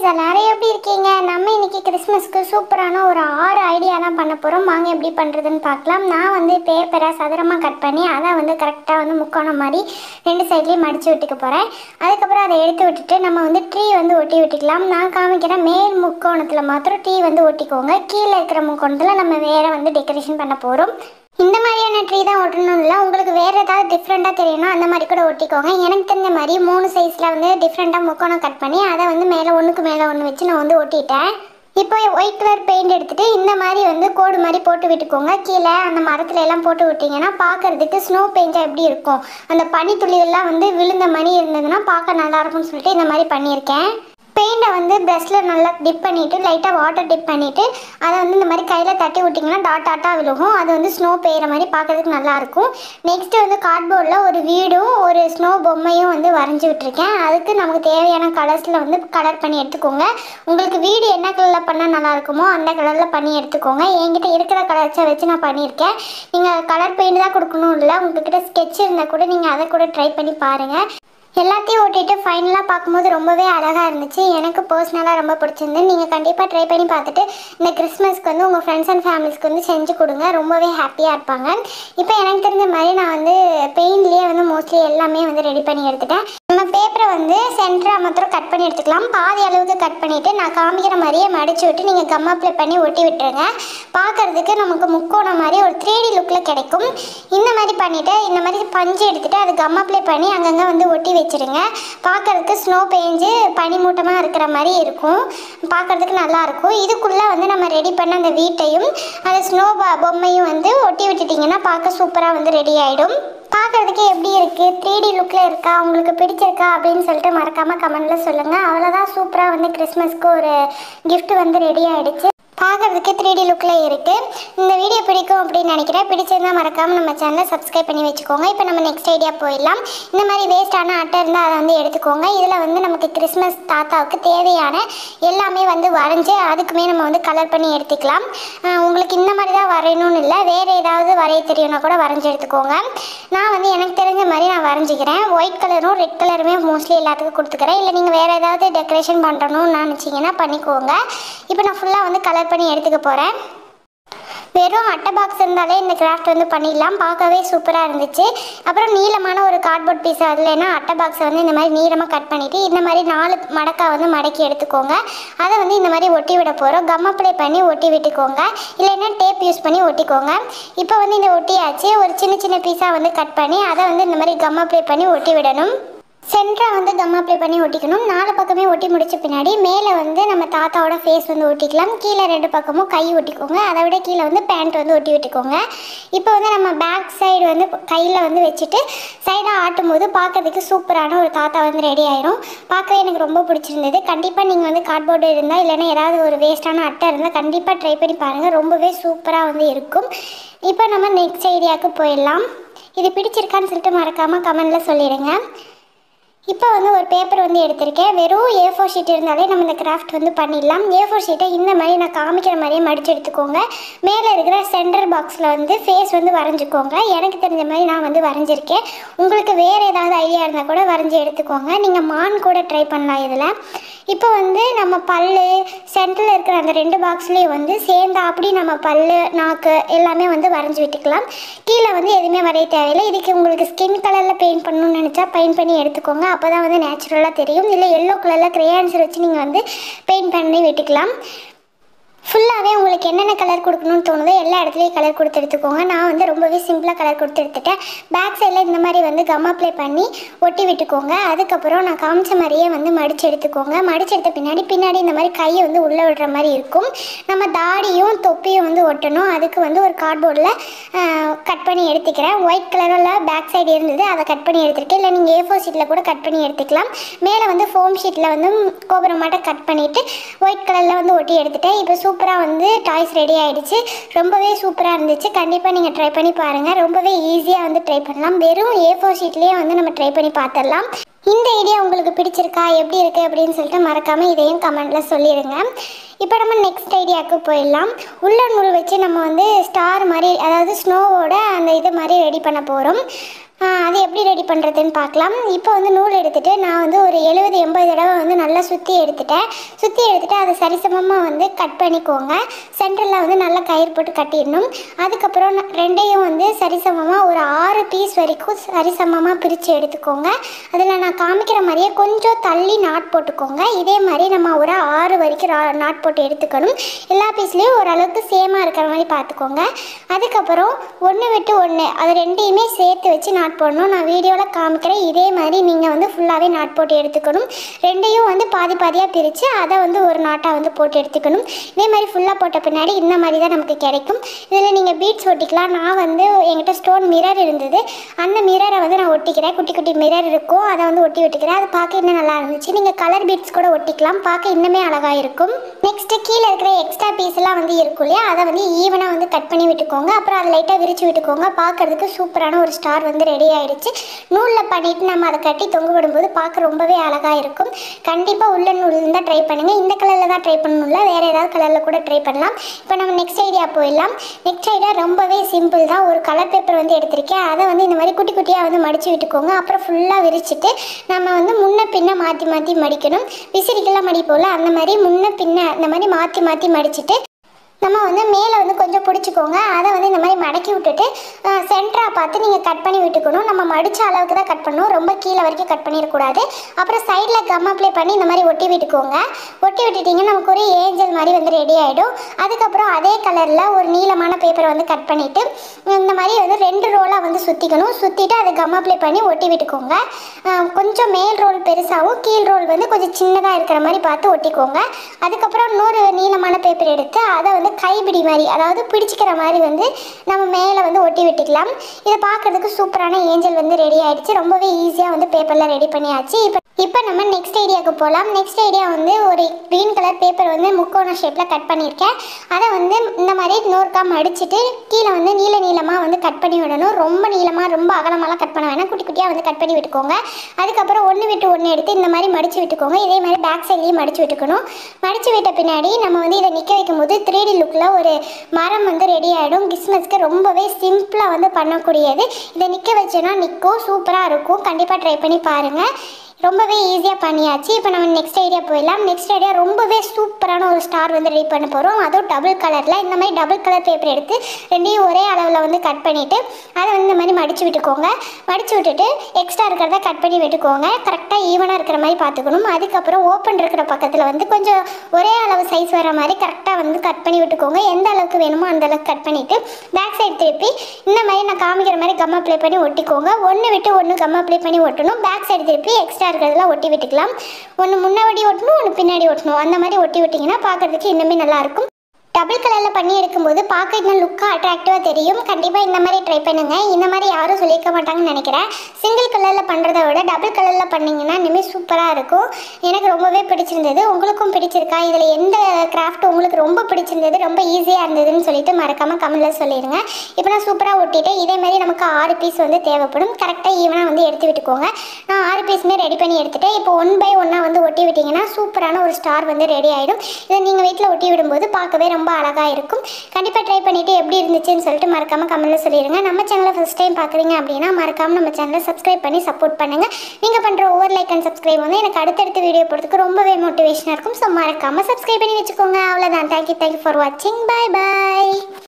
எல்லாரும் எப்படி இருக்கீங்க நம்ம இன்னைக்கு கிறிஸ்மஸ்க்கு சூப்பரான ஒரு ஆறு ஐடியா தான் பண்ண போகிறோம் வாங்க எப்படி பண்ணுறதுன்னு பார்க்கலாம் நான் வந்து பேப்பரை சதுரமாக கட் பண்ணி அதை வந்து கரெக்டாக வந்து முக்கோணம் மாதிரி ரெண்டு சைட்லேயும் மடித்து விட்டுக்க போகிறேன் அதுக்கப்புறம் அதை எடுத்து விட்டுட்டு நம்ம வந்து ட்ரீ வந்து ஒட்டி விட்டுக்கலாம் நான் காமிக்கிறேன் மேல் முக்கோணத்தில் மாத்திரம் ட்ரீ வந்து ஒட்டிக்கோங்க கீழே இருக்கிற முக்கோணத்தில் நம்ம வேறு வந்து டெக்கரேஷன் பண்ண போகிறோம் இந்த மாதிரியான ட்ரீ தான் ஒட்டணும் இல்லை உங்களுக்கு வேறு ஏதாவது டிஃப்ரெண்ட்டாக தெரியணும் அந்த மாதிரி கூட ஒட்டிக்கோங்க எனக்கு தெரிஞ்ச மாதிரி மூணு சைஸில் வந்து டிஃப்ரெண்ட்டாக முக்கோணம் கட் பண்ணி அதை வந்து மேலே ஒன்றுக்கு மேலே ஒன்று வச்சு நான் வந்து ஒட்டிட்டேன் இப்போ ஒயிட் கலர் பெயிண்ட் எடுத்துட்டு இந்த மாதிரி வந்து கோடு மாதிரி போட்டு விட்டுக்கோங்க கீழே அந்த மரத்துல எல்லாம் போட்டு விட்டீங்கன்னா பார்க்கறதுக்கு ஸ்னோ பெயிண்டாக எப்படி இருக்கும் அந்த பனித்துளியெல்லாம் வந்து விழுந்த மணி இருந்ததுன்னா பார்க்க நல்லா இருக்கும்னு சொல்லிட்டு இந்த மாதிரி பண்ணியிருக்கேன் பெயிண்டை வந்து ப்ரஷ்ல நல்லா டிப் பண்ணிவிட்டு லைட்டாக வாட்டர் டிப் பண்ணிவிட்டு அதை வந்து இந்த மாதிரி கையில் தட்டி விட்டிங்கன்னா டாட் டாட்டாக விழுகும் அது வந்து ஸ்னோ பெய்கிற மாதிரி பார்க்கறதுக்கு நல்லாயிருக்கும் நெக்ஸ்ட்டு வந்து கார்ட்போர்டில் ஒரு வீடும் ஒரு ஸ்னோ பொம்மையும் வந்து வரைஞ்சி விட்டுருக்கேன் அதுக்கு நமக்கு தேவையான கலர்ஸில் வந்து கலர் பண்ணி எடுத்துக்கோங்க உங்களுக்கு வீடு என்ன கலரில் பண்ணால் நல்லா இருக்குமோ அந்த கலரில் பண்ணி எடுத்துக்கோங்க என்கிட்ட இருக்கிற கலர்ஸை வச்சு நான் பண்ணியிருக்கேன் நீங்கள் கலர் பெயிண்ட் தான் கொடுக்கணும் இல்லை உங்ககிட்ட ஸ்கெட்ச் இருந்தால் கூட நீங்கள் அதை கூட ட்ரை பண்ணி பாருங்கள் எல்லாத்தையும் ஓட்டிட்டு ஃபைனலாக பார்க்கும்போது ரொம்பவே அழகாக இருந்துச்சு எனக்கு பர்சனலாக ரொம்ப பிடிச்சிருந்து நீங்கள் கண்டிப்பாக ட்ரை பண்ணி பார்த்துட்டு இந்த கிறிஸ்மஸ்க்கு வந்து உங்கள் ஃப்ரெண்ட்ஸ் அண்ட் ஃபேமிலிஸ்க்கு வந்து செஞ்சு கொடுங்க ரொம்பவே ஹாப்பியாக இருப்பாங்க இப்போ எனக்கு தெரிஞ்ச மாதிரி நான் வந்து பெயிண்ட்லேயே வந்து மோஸ்ட்லி எல்லாமே வந்து ரெடி பண்ணி எடுத்துட்டேன் நம்ம பேப்பரை வந்து சென்டராக மாத்திரம் கட் பண்ணி எடுத்துக்கலாம் பாதி அளவுக்கு கட் பண்ணிவிட்டு நான் காமிக்கிற மாதிரியே மடிச்சு விட்டு நீங்கள் கம் அப்ளை பண்ணி ஒட்டி விட்டுருங்க பார்க்கறதுக்கு நமக்கு முக்கோணம் மாதிரி ஒரு த்ரீ டி லுக்கில் கிடைக்கும் இந்த மாதிரி பண்ணிவிட்டு இந்த மாதிரி பஞ்சு எடுத்துகிட்டு அது கம் அப்ளை பண்ணி அங்கங்கே வந்து ஒட்டி வச்சிருங்க பார்க்கறதுக்கு ஸ்னோ பேஞ்சு பனிமூட்டமாக இருக்கிற மாதிரி இருக்கும் பார்க்கறதுக்கு நல்லா இருக்கும் இதுக்குள்ளே வந்து நம்ம ரெடி பண்ண அந்த வீட்டையும் அந்த ஸ்னோ பொம்மையும் வந்து ஒட்டி விட்டுட்டிங்கன்னா பார்க்க சூப்பராக வந்து ரெடி ஆகிடும் பார்க்கறதுக்கு எப்படி இருக்குது த்ரீ டி லுக்கில் இருக்கா உங்களுக்கு பிடிச்சிருக்கா அப்படின்னு சொல்லிட்டு மறக்காமல் கமெண்டில் சொல்லுங்கள் அவ்வளோதான் சூப்பராக வந்து கிறிஸ்மஸ்க்கு ஒரு gift வந்து ரெடி ஆகிடுச்சு பார்க்கறதுக்கு த்ரீ டி லுக்கில் இருக்குது இந்த வீடியோ பிடிக்கும் அப்படின்னு நினைக்கிறேன் பிடிச்சிருந்தா மறக்காமல் நம்ம சேனலை சப்ஸ்கிரைப் பண்ணி வச்சுக்கோங்க இப்போ நம்ம நெக்ஸ்ட் ஐடியா போயிடலாம் இந்த மாதிரி வேஸ்டான அட்டை இருந்தால் அதை வந்து எடுத்துக்கோங்க இதில் வந்து நமக்கு கிறிஸ்மஸ் தாத்தாவுக்கு தேவையான எல்லாமே வந்து வரைஞ்சி அதுக்குமே நம்ம வந்து கலர் பண்ணி எடுத்துக்கலாம் ஆஹ் உங்களுக்கு இந்த மாதிரி தான் வரையணும்னு இல்லை வேறு ஏதாவது வரைய தெரியும்னா கூட வரைஞ்சி எடுத்துக்கோங்க நான் வந்து எனக்கு தெரிஞ்ச மாதிரி நான் வரைஞ்சிக்கிறேன் ஒயிட் கலரும் ரெட் கலருமே மோஸ்ட்லி எல்லாத்துக்கும் கொடுத்துக்கிறேன் இல்லை நீங்கள் வேறு ஏதாவது டெக்கரேஷன் பண்ணுறணும்னு நினச்சிங்கன்னா பண்ணிக்கோங்க இப்போ நான் ஃபுல்லாக வந்து கலர் பண்ணி எடுத்துக்க போகிறேன் வெறும் அட்டை பாக்ஸ் இருந்தாலே இந்த கிராஃப்ட் வந்து பண்ணிடலாம் பார்க்கவே சூப்பராக இருந்துச்சு அப்புறம் நீளமான ஒரு கார்ட்போர்ட் பீஸ் அதுலனா அட்டை பாக்ஸை வந்து இந்த மாதிரி நீளமாக கட் பண்ணிவிட்டு இந்த மாதிரி நாலு மடக்கா வந்து மடக்கி எடுத்துக்கோங்க அதை வந்து இந்த மாதிரி ஒட்டி விட போகிறோம் கம் அப்ளை பண்ணி ஒட்டி விட்டுக்கோங்க இல்லைன்னா டேப் யூஸ் பண்ணி ஒட்டிக்கோங்க இப்போ வந்து இந்த ஒட்டியாச்சு ஒரு சின்ன சின்ன பீஸாக வந்து கட் பண்ணி அதை வந்து இந்த மாதிரி கம் அப்ளை பண்ணி ஒட்டி விடணும் சென்டராக வந்து கம் அப்ளை பண்ணி ஒட்டிக்கணும் நாலு பக்கமே ஒட்டி முடிச்ச பின்னாடி மேலே வந்து நம்ம தாத்தாவோட ஃபேஸ் வந்து ஒட்டிக்கலாம் கீழே ரெண்டு பக்கமும் கை ஒட்டிக்கோங்க அதை விட கீழே வந்து பேண்ட் வந்து ஒட்டி விட்டுக்கோங்க இப்போ வந்து நம்ம பேக் சைடு வந்து கையில் வந்து வச்சுட்டு சைடாக ஆட்டும் போது பார்க்கறதுக்கு சூப்பரான ஒரு தாத்தா வந்து ரெடி ஆயிரும் பார்க்கவே எனக்கு ரொம்ப பிடிச்சிருந்தது கண்டிப்பாக நீங்கள் வந்து கார்ட்போர்டு இருந்தால் இல்லைன்னா ஏதாவது ஒரு வேஸ்ட்டான அட்டை இருந்தால் கண்டிப்பாக ட்ரை பண்ணி பாருங்கள் ரொம்பவே சூப்பராக வந்து இருக்கும் இப்போ நம்ம நெக்ஸ்ட் ஐடியாவுக்கு போயிடலாம் இது பிடிச்சிருக்கான்னு சொல்லிட்டு மறக்காமல் கமெண்டில் சொல்லிடுங்க இப்போ வந்து ஒரு பேப்பர் வந்து எடுத்திருக்கேன் வெறும் ஏ ஃபோர் ஷீட் இருந்தாலே நம்ம இந்த கிராஃப்ட் வந்து பண்ணிடலாம் ஏ ஃபோர் ஷீட்டை இந்த மாதிரி நான் காமிக்கிற மாதிரியே மடித்து எடுத்துக்கோங்க மேலே இருக்கிற சென்டர் பாக்ஸில் வந்து ஃபேஸ் வந்து வரைஞ்சிக்கோங்க எனக்கு தெரிஞ்ச மாதிரி நான் வந்து வரைஞ்சிருக்கேன் உங்களுக்கு வேறு ஏதாவது ஐடியா இருந்தால் கூட வரைஞ்சி எடுத்துக்கோங்க நீங்கள் மான் கூட ட்ரை பண்ணலாம் இதில் இப்போ வந்து நம்ம பல்லு சென்டரில் இருக்கிற அந்த ரெண்டு பாக்ஸ்லேயும் வந்து சேர்ந்தா அப்படி நம்ம பல்லு நாக்கு எல்லாமே வந்து வரைஞ்சி விட்டுக்கலாம் கீழே வந்து எதுவுமே வரைய தேவையில்லை இதுக்கு உங்களுக்கு ஸ்கின் கலரில் பெயிண்ட் பண்ணணும்னு நினச்சா பெயிண்ட் பண்ணி எடுத்துக்கோங்க அப்போ தான் வந்து நேச்சுரலாக தெரியும் இல்லை எல்லோ கலரில் க்ரேயான்ஸ் வச்சு நீங்கள் வந்து பெயிண்ட் பண்ணி விட்டுக்கலாம் ஃபுல்லாகவே உங்களுக்கு என்னென்ன கலர் கொடுக்கணும்னு தோணுதோ எல்லா இடத்துலையும் கலர் கொடுத்து எடுத்துக்கோங்க நான் வந்து ரொம்பவே சிம்பிளாக கலர் கொடுத்து எடுத்துட்டேன் பேக் சைடில் இந்த மாதிரி வந்து கம் அப்ளை பண்ணி ஒட்டி விட்டுக்கோங்க அதுக்கப்புறம் நான் காமிச்ச மாதிரியே வந்து மடிச்சு எடுத்துக்கோங்க மடிச்சு எடுத்த பின்னாடி பின்னாடி இந்த மாதிரி கையை வந்து உள்ளே விடுற மாதிரி இருக்கும் நம்ம தாடியும் தொப்பியும் வந்து ஒட்டணும் அதுக்கு வந்து ஒரு கார்ட்போர்டில் கட் பண்ணி எடுத்துக்கிறேன் ஒயிட் கலரில் பேக் சைடு இருந்தது அதை கட் பண்ணி எடுத்திருக்கேன் இல்லை நீங்கள் ஏ ஃபோர் ஷீட்டில் கூட கட் பண்ணி எடுத்துக்கலாம் மேலே வந்து ஃபோம் ஷீட்டில் வந்து கோபுரமாட்ட கட் பண்ணிவிட்டு ஒயிட் கலரில் வந்து ஒட்டி எடுத்துட்டேன் இப்போ சூப்பராக வந்து டாய்ஸ் ரெடி ஆயிடுச்சு ரொம்பவே சூப்பராக இருந்துச்சு கண்டிப்பாக நீங்கள் ட்ரை பண்ணி பாருங்கள் ரொம்பவே ஈஸியாக வந்து ட்ரை பண்ணலாம் வெறும் ஏ ஃபோர் ஷீட்லேயே வந்து நம்ம ட்ரை பண்ணி பார்த்துடலாம் இந்த ஐடியா உங்களுக்கு பிடிச்சிருக்கா எப்படி இருக்குது அப்படின்னு சொல்லிட்டு மறக்காமல் இதையும் கமெண்ட்டில் சொல்லிடுங்க இப்போ நம்ம நெக்ஸ்ட் ஐடியாவுக்கு போயிடலாம் உள்ள நூல் வச்சு நம்ம வந்து ஸ்டார் மாதிரி அதாவது ஸ்னோவோட அந்த இது மாதிரி ரெடி பண்ண போகிறோம் ஆஹ் அது எப்படி ரெடி பண்ணுறதுன்னு பார்க்கலாம் இப்போ வந்து நூல் எடுத்துகிட்டு நான் வந்து ஒரு எழுபது எண்பது தடவை வந்து நல்லா சுற்றி எடுத்துட்டேன் சுற்றி எடுத்துகிட்டு அதை சரிசமமாக வந்து கட் பண்ணிக்கோங்க சென்டரில் வந்து நல்லா கயிறு போட்டு கட்டிடணும் அதுக்கப்புறம் ந- ரெண்டையும் வந்து சரிசமமாக ஒரு ஆறு பீஸ் வரைக்கும் சரிசமமாக பிரித்து எடுத்துக்கோங்க அதில் நான் காமிக்கிற மாதிரியே கொஞ்சம் தள்ளி நாட் போட்டுக்கோங்க இதே மாதிரி நம்ம ஒரு ஆறு வரைக்கும் ரா- நாட் போட்டு எடுத்துக்கணும் எல்லா பீஸ்லேயும் ஓரளவுக்கு சேமாக இருக்கிற மாதிரி பார்த்துக்கோங்க அதுக்கப்புறம் ஒன்று விட்டு ஒன்று அது ரெண்டையுமே சேர்த்து வச்சு நாட் போடணும் நான் வீடியோவில் காமிக்கிறேன் இதே மாதிரி நீங்கள் வந்து ஃபுல்லாகவே நாட் போட்டு எடுத்துக்கணும் ரெண்டையும் வந்து பாதி பாதியாக பிரித்து அதை வந்து ஒரு நாட்டாக வந்து போட்டு எடுத்துக்கணும் இதே மாதிரி ஃபுல்லாக போட்ட பின்னாடி இந்த மாதிரி தான் நமக்கு கிடைக்கும் இதில் நீங்கள் பீட்ஸ் ஒட்டிக்கலாம் நான் வந்து என்கிட்ட ஸ்டோன் மிரர் இருந்தது அந்த மிரரை வந்து நான் ஒட்டிக்கிறேன் குட்டி குட்டி மிரர் இருக்கும் அதை வந்து ஒட்டி ஒட்டிக்கிறேன் அது பார்க்க இன்னும் நல்லா இருந்துச்சு நீங்கள் கலர் பீட்ஸ் கூட ஒட்டிக்கலாம் பார்க்க இன்னுமே அழகாக இருக்கும் நெக்ஸ்ட்டு கீழே இருக்கிற எக்ஸ்ட்ரா பீஸ் எல்லாம் வந்து இருக்கும் இல்லையா அதை வந்து ஈவனாக வந்து கட் பண்ணி விட்டுக்கோங்க அப்புறம் அதை லைட்டாக விரிச்சு விட்டுக்கோங்க பார்க்கறதுக்கு சூப்பரான ஒரு ஸ்டார் வந்து ரெடி ஆயிடுச்சு நூலில் பண்ணிட்டு நம்ம அதை கட்டி தொங்க விடும்போது பார்க்க ரொம்பவே அழகாக இருக்கும் கண்டிப்பாக உள்ள நூல் இருந்தால் ட்ரை பண்ணுங்கள் இந்த கலரில் தான் ட்ரை பண்ணணும்ல வேறு ஏதாவது கலரில் கூட ட்ரை பண்ணலாம் இப்போ நம்ம நெக்ஸ்ட் ஐடியா போயிடலாம் நெக்ஸ்ட் ஐடியா ரொம்பவே சிம்பிள் தான் ஒரு கலர் பேப்பர் வந்து எடுத்திருக்கேன் அதை வந்து இந்த மாதிரி குட்டி குட்டியாக வந்து மடித்து விட்டுக்கோங்க அப்புறம் ஃபுல்லாக விரிச்சிட்டு நம்ம வந்து முன்ன பின்ன மாற்றி மாற்றி மடிக்கணும் விசிறிக்கெல்லாம் மடிப்போம்ல அந்த மாதிரி முன்ன பின்ன இந்த மாதிரி மாற்றி மாற்றி மடிச்சிட்டு நம்ம வந்து மேலே வந்து கொஞ்சம் பிடிச்சிக்கோங்க அதை வந்து இந்த மாதிரி மடக்கி விட்டுட்டு சென்டராக பார்த்து நீங்கள் கட் பண்ணி விட்டுக்கணும் நம்ம மடித்த அளவுக்கு தான் கட் பண்ணணும் ரொம்ப கீழே வரைக்கும் கட் பண்ணிடக்கூடாது அப்புறம் சைடில் கம் அப்ளை பண்ணி இந்த மாதிரி ஒட்டி விட்டுக்கோங்க ஒட்டி விட்டுட்டிங்கன்னா நமக்கு ஒரு ஏஞ்சல் மாதிரி வந்து ரெடி ஆகிடும் அதுக்கப்புறம் அதே கலரில் ஒரு நீளமான பேப்பரை வந்து கட் பண்ணிவிட்டு இந்த மாதிரி வந்து ரெண்டு ரோலாக வந்து சுற்றிக்கணும் சுற்றிட்டு அதை கம் அப்ளை பண்ணி ஒட்டி விட்டுக்கோங்க அஹ் கொஞ்சம் மேல் ரோல் பெருசாகவும் கீழ் ரோல் வந்து கொஞ்சம் சின்னதாக இருக்கிற மாதிரி பார்த்து ஒட்டிக்கோங்க அதுக்கப்புறம் இன்னொரு நீளமான பேப்பர் எடுத்து அதை வந்து கைப்பிடி மாதிரி அதாவது பிடிச்சிக்கிற மாதிரி வந்து நம்ம மேலே வந்து ஒட்டி விட்டுக்கலாம் இதை பார்க்கறதுக்கு சூப்பரான ஏஞ்சல் வந்து ரெடி ஆயிடுச்சு ரொம்பவே ஈஸியாக வந்து பேப்பரில் ரெடி பண்ணியாச்சு இப்போ இப்போ நம்ம நெக்ஸ்ட் ஐடியாவுக்கு போகலாம் நெக்ஸ்ட் ஐடியா வந்து ஒரு க்ரீன் கலர் பேப்பர் வந்து முக்கோண ஷேப்பில் கட் பண்ணியிருக்கேன் அதை வந்து இந்த மாதிரி நோர்க்கா மடிச்சிட்டு கீழே வந்து நீல நீளமாக வந்து கட் பண்ணி விடணும் ரொம்ப நீளமாக ரொம்ப அகலமாலாம் கட் பண்ண வேணாம் குட்டி குட்டியாக வந்து கட் பண்ணி விட்டுக்கோங்க அதுக்கப்புறம் ஒன்று விட்டு ஒன்று எடுத்து இந்த மாதிரி மடித்து விட்டுக்கோங்க இதே மாதிரி பேக் சைட்லேயும் மடித்து விட்டுக்கணும் மடித்து விட்ட பின்னாடி நம்ம வந்து இதை நிற்க வைக்கும்போது த்ரீ டி லுக்கில் ஒரு மரம் வந்து ரெடி ஆகிடும் கிறிஸ்மஸ்க்கு ரொம்பவே சிம்பிளாக வந்து பண்ணக்கூடியது இதை நிற்க வச்சோன்னா நிற்கும் சூப்பராக இருக்கும் கண்டிப்பாக ட்ரை பண்ணி பாருங்கள் ரொம்பவே ஈஸியாக பண்ணியாச்சு இப்போ நம்ம நெக்ஸ்ட் ஐடியா போயிடலாம் நெக்ஸ்ட் ஐடியா ரொம்பவே சூப்பரான ஒரு ஸ்டார் வந்து ரெடி பண்ண போகிறோம் அதுவும் டபுள் கலரில் இந்த மாதிரி டபுள் கலர் பேப்பர் எடுத்து ரெண்டையும் ஒரே அளவில் வந்து கட் பண்ணிவிட்டு அதை வந்து இந்த மாதிரி மடித்து விட்டுக்கோங்க மடித்து விட்டுட்டு எக்ஸ்ட்ரா இருக்கிறத கட் பண்ணி விட்டுக்கோங்க கரெக்டாக ஈவனாக இருக்கிற மாதிரி பார்த்துக்கணும் அதுக்கப்புறம் ஓப்பன் இருக்கிற பக்கத்தில் வந்து கொஞ்சம் ஒரே அளவு சைஸ் வர மாதிரி கரெக்டாக வந்து கட் பண்ணி விட்டுக்கோங்க எந்த அளவுக்கு வேணுமோ அந்த அளவுக்கு கட் பண்ணிவிட்டு பேக் சைடு திருப்பி இந்த மாதிரி நான் காமிக்கிற மாதிரி கம் அப்ளை பண்ணி ஒட்டிக்கோங்க ஒன்று விட்டு ஒன்று கம் அப்ளை பண்ணி ஒட்டணும் பேக் சைடு திருப்பி எக்ஸ்ட்ரா இருக்கிறதெல்லாம் ஒட்டி விட்டுக்கலாம் ஒன்று முன்னாடி ஒட்டணும் ஒன்று பின்னாடி ஒட்டணும் அந்த மாதிரி ஒட்டி விட்டிங்கன்னா பார்க்கறதுக்கு இன்னுமே நல்லாயிருக்கும் டபுள் கலரில் பண்ணி எடுக்கும்போது பார்க்க இன்னும் லுக்காக அட்ராக்டிவாக தெரியும் கண்டிப்பாக இந்த மாதிரி ட்ரை பண்ணுங்கள் இந்த மாதிரி யாரும் சொல்லியிருக்க மாட்டாங்கன்னு நினைக்கிறேன் சிங்கிள் கலரில் பண்ணுறத விட டபுள் கலரில் பண்ணிங்கன்னா இனிமேல் சூப்பராக இருக்கும் எனக்கு ரொம்பவே பிடிச்சிருந்தது உங்களுக்கும் பிடிச்சிருக்கா இதில் எந்த கிராஃப்ட் உங்களுக்கு ரொம்ப பிடிச்சிருந்தது ரொம்ப ஈஸியாக இருந்ததுன்னு சொல்லிட்டு மறக்காமல் கமெண்ட்டில் சொல்லிடுங்க இப்போ நான் சூப்பராக ஒட்டிட்டு இதே மாதிரி நமக்கு ஆறு பீஸ் வந்து தேவைப்படும் கரெக்டாக ஈவனாக வந்து எடுத்து விட்டுக்கோங்க நான் ஆறு பீஸுமே ரெடி பண்ணி எடுத்துட்டேன் இப்போ ஒன் பை ஒன்னாக வந்து ஒட்டி விட்டிங்கன்னா சூப்பரான ஒரு ஸ்டார் வந்து ரெடி ஆகிடும் இதை நீங்கள் வீட்டில் ஒட்டி விடும்போது பார்க்கவே ரொம்ப அழகாக இருக்கும் கண்டிப்பாக ட்ரை பண்ணிவிட்டு எப்படி இருந்துச்சுன்னு சொல்லிட்டு மறக்காமல் கமெண்ட்டில் சொல்லிடுங்க நம்ம சேனலை ஃபஸ்ட் டைம் பார்க்குறீங்க அப்படின்னா மறக்காமல் நம்ம சேனலை சப்ஸ்கிரைப் பண்ணி சப்போர்ட் பண்ணுங்கள் நீங்கள் பண்ணுற ஒவ்வொரு லைக் அண்ட் சப்ஸ்கிரைப் வந்து எனக்கு அடுத்தடுத்த வீடியோ போடுறதுக்கு ரொம்பவே மோட்டிவேஷனாக இருக்கும் ஸோ மறக்காமல் சப்ஸ்கிரைப் பண்ணி வச்சுக்கோங்க அவ்வளோதான் தேங்க்யூ தேங்க்யூ ஃபார் வாட்சிங் பை பை